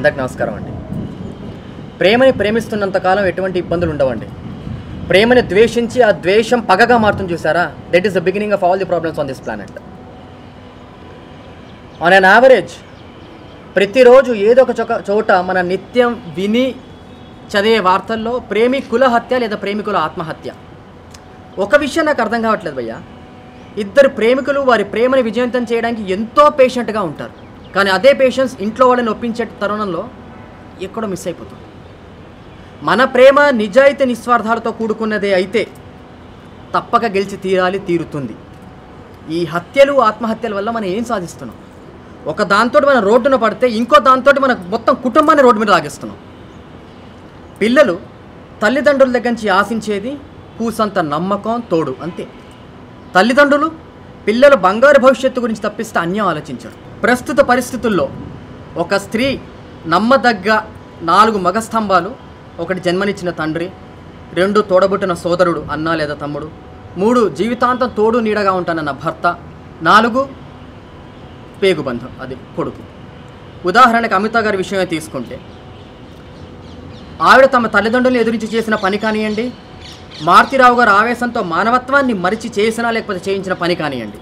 అందరికి నమస్కారం అండి ప్రేమని ప్రేమిస్తున్నంత కాలం ఎటువంటి ఇబ్బందులు ఉండవండి ప్రేమని ద్వేషించి ఆ ద్వేషం పగగా మారుతుంది చూసారా that is the beginning of all the problems on this planet on an average ప్రతిరోజు ఏదో ఒక చోక చోట మన నిత్యం విని చదివే వార్తల్లో ప్రేమికుల హత్య లేదా ప్రేమికుల ఆత్మహత్య ఒక విషయం నాకు అర్థం కావట్లేదు భయ్యా ఇద్దరు ప్రేమికులు వారి ప్రేమని విజయవంతం చేయడానికి ఎంతో పేషెంట్గా ఉంటారు కానీ అదే పేషెన్స్ ఇంట్లో వాళ్ళని ఒప్పించే తరుణంలో ఎక్కడో మిస్ అయిపోతుంది మన ప్రేమ నిజాయితీ నిస్వార్థాలతో కూడుకున్నదే అయితే తప్పక గెలిచి తీరాలి తీరుతుంది ఈ హత్యలు ఆత్మహత్యల వల్ల మనం ఏం సాధిస్తున్నాం ఒక దాంతో మనం రోడ్డున పడితే ఇంకో దాంతో మన మొత్తం కుటుంబాన్ని రోడ్డు మీద లాగేస్తున్నాం పిల్లలు తల్లిదండ్రుల దగ్గర నుంచి ఆశించేది కూసంత నమ్మకం తోడు అంతే తల్లిదండ్రులు పిల్లల బంగారు భవిష్యత్తు గురించి తప్పిస్తే అన్యం ఆలోచించరు ప్రస్తుత పరిస్థితుల్లో ఒక స్త్రీ నమ్మదగ్గ నాలుగు మగ స్తంభాలు ఒకటి జన్మనిచ్చిన తండ్రి రెండు తోడబుట్టిన సోదరుడు అన్న లేదా తమ్ముడు మూడు జీవితాంతం తోడు నీడగా ఉంటానన్న భర్త నాలుగు పేగుబంధం అది కొడుకు ఉదాహరణకు అమిత గారి విషయమే తీసుకుంటే ఆవిడ తమ తల్లిదండ్రులను ఎదురించి చేసిన పని కానివ్వండి మారుతిరావు గారు ఆవేశంతో మానవత్వాన్ని మరిచి చేసినా లేకపోతే చేయించిన పని కానివ్వండి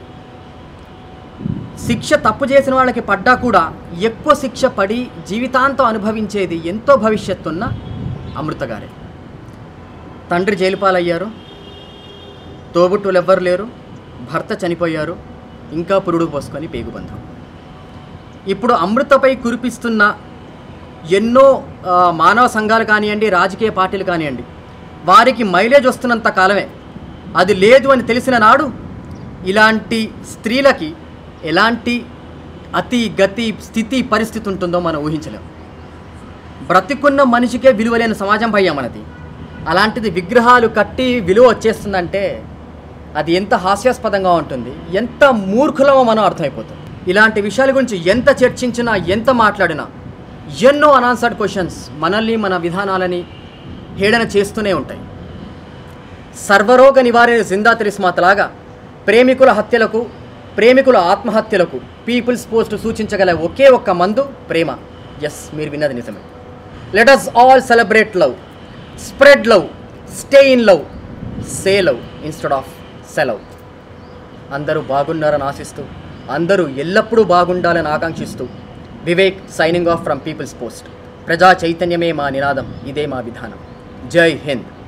శిక్ష తప్పు చేసిన వాళ్ళకి పడ్డా కూడా ఎక్కువ శిక్ష పడి జీవితాంతం అనుభవించేది ఎంతో భవిష్యత్తున్న అమృత గారే తండ్రి జైలుపాలయ్యారు తోబుట్టులు ఎవ్వరు లేరు భర్త చనిపోయారు ఇంకా పురుడు పోసుకొని పేగుబంధం ఇప్పుడు అమృతపై కురిపిస్తున్న ఎన్నో ఆ, మానవ సంఘాలు కానివ్వండి రాజకీయ పార్టీలు కానివ్వండి వారికి మైలేజ్ వస్తున్నంత కాలమే అది లేదు అని తెలిసిన నాడు ఇలాంటి స్త్రీలకి ఎలాంటి అతి గతి స్థితి పరిస్థితి ఉంటుందో మనం ఊహించలేం బ్రతికున్న మనిషికే విలువలేని సమాజం భయ్యా మనది అలాంటిది విగ్రహాలు కట్టి విలువ వచ్చేస్తుందంటే అది ఎంత హాస్యాస్పదంగా ఉంటుంది ఎంత మూర్ఖులమో మనం అర్థమైపోతుంది ఇలాంటి విషయాల గురించి ఎంత చర్చించినా ఎంత మాట్లాడినా ఎన్నో అనాన్సర్డ్ క్వశ్చన్స్ మనల్ని మన విధానాలని హేళన చేస్తూనే ఉంటాయి సర్వరోగ నివారణ జిందా తిరిస్మాతలాగా ప్రేమికుల హత్యలకు ప్రేమికుల ఆత్మహత్యలకు పీపుల్స్ పోస్ట్ సూచించగల ఒకే ఒక్క మందు ప్రేమ ఎస్ మీరు విన్నది నిజమే let us all celebrate love spread love stay in love say love instead of సెలవ్ అందరూ బాగున్నారని ఆశిస్తూ అందరూ ఎల్లప్పుడూ బాగుండాలని ఆకాంక్షిస్తూ Vivek signing off from people's post ప్రజా చైతన్యమే మా నినాదం ఇదే మా విధానం జై హింద్